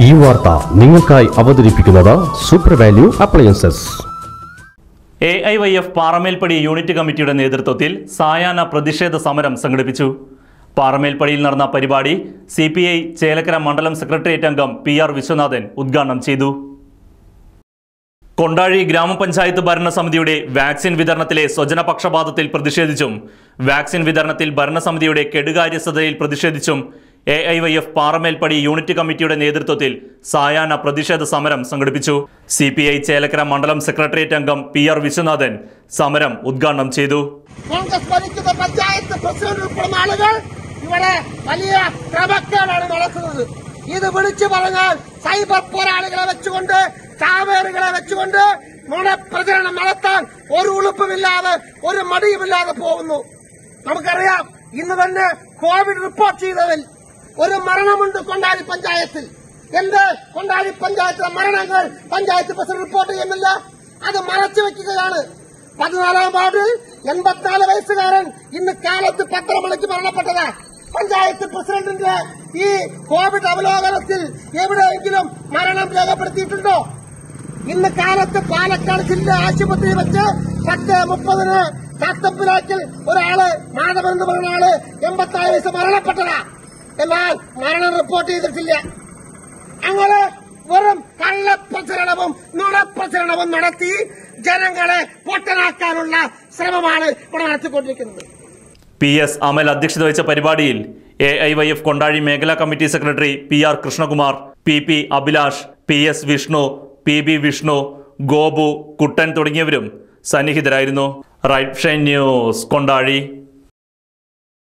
ഈ വാർത്ത നിങ്ങൾക്കായി അവതരിപ്പിക്കുന്നത് super value appliances A I Y F Paramelpadi unit കമ്മിറ്റിയുടെ നേതൃത്വത്തിൽ സായാഹ്ന പ്രതിഷേധ സമരം സംഘടിപ്പിച്ചു പാറമേൽപ്പടിയിൽ നടന്ന പരിപാടി സി പി ഐ ചേലക്കര മണ്ഡലം സെക്രട്ടേറിയറ്റ് അംഗം പി ആർ വിശ്വനാഥൻ ഉദ്ഘാടനം ചെയ്തു കൊണ്ടാഴി ഗ്രാമപഞ്ചായത്ത് ഭരണസമിതിയുടെ വാക്സിൻ വിതരണത്തിലെ സ്വജനപക്ഷപാതത്തിൽ പ്രതിഷേധിച്ചും വാക്സിൻ വിതരണത്തിൽ ഭരണസമിതിയുടെ കെടുകാര്യസ്ഥതയിൽ പ്രതിഷേധിച്ചും A I Y F Paramelpadi unit കമ്മിറ്റിയുടെ നേതൃത്വത്തിൽ സായാഹ്ന പ്രതിഷേധ സമരം സംഘടിപ്പിച്ചു സി പി ഐ ചേലക്കര മണ്ഡലം സെക്രട്ടേറിയറ്റ് അംഗം പി ആർ വിശ്വനാഥൻ സമരം ഉദ്ഘാടനം ചെയ്തു കോൺഗ്രസ് ഭരിക്കുന്ന പഞ്ചായത്ത് പ്രസിഡന്റ് ഉൾപ്പെടുന്ന ആളുകൾ ഇവിടെ വലിയ ക്രമക്കേടാണ് നടത്തുന്നത് ഇത് വിളിച്ചു പറഞ്ഞാൽ സൈബർ പോരാളികളെ വെച്ചുകൊണ്ട് ചാവേറുകളെ വെച്ചുകൊണ്ട് നുണപ്രചരണം നടത്താൻ ഒരു ഉളുപ്പുമില്ലാതെ ഒരു മടിയുമില്ലാതെ പോകുന്നു നമുക്കറിയാം ഇന്ന് തന്നെ കോവിഡ് റിപ്പോർട്ട് ചെയ്തതിൽ ഒരു മരണമുണ്ട് കൊണ്ടാടി പഞ്ചായത്തിൽ എന്ത് കൊണ്ടാടി പഞ്ചായത്തിലെ മരണങ്ങൾ പഞ്ചായത്ത് പ്രസിഡന്റ് റിപ്പോർട്ട് ചെയ്യുന്നില്ല അത് മറച്ചു വെക്കുകയാണ് പതിനാലാം വാർഡിൽ എൺപത്തിനാല് വയസ്സുകാരൻ ഇന്ന് കാലത്ത് പത്തര മണിക്ക് മരണപ്പെട്ടതാ പഞ്ചായത്ത് പ്രസിഡന്റിന്റെ ഈ കോവിഡ് അവലോകനത്തിൽ എവിടെയെങ്കിലും മരണം രേഖപ്പെടുത്തിയിട്ടുണ്ടോ ഇന്ന് കാലത്ത് പാലക്കാട് ജില്ലാ ആശുപത്രിയിൽ വെച്ച് പത്ത് മുപ്പതിന് കാത്തപ്പിലാക്കിൽ ഒരാള് മാധവൻ എന്ന് പറഞ്ഞ ആള് എൺപത്തിനാല് വയസ്സ് മരണപ്പെട്ടതാ എന്നാൽ മരണം റിപ്പോർട്ട് ചെയ്തിട്ടില്ല അങ്ങനെ വെറും കള്ളപ്രചരണവും നുണപ്രചരണവും നടത്തി ജനങ്ങളെ പൊട്ടനാക്കാനുള്ള ശ്രമമാണ് ഇവിടെ നടത്തിക്കൊണ്ടിരിക്കുന്നത് പി എസ് അമൽ അധ്യക്ഷത വഹിച്ച പരിപാടിയിൽ A I Y F Kondazhi മേഖലാ committee secretary P R Krishnakumar P P Abhilash P S Vishnu P B Vishnu Gopu Kuttan തുടങ്ങിയവരും സന്നിഹിതരായിരുന്നു റൈറ്റ് ഷൈൻ ന്യൂസ് കൊണ്ടാഴി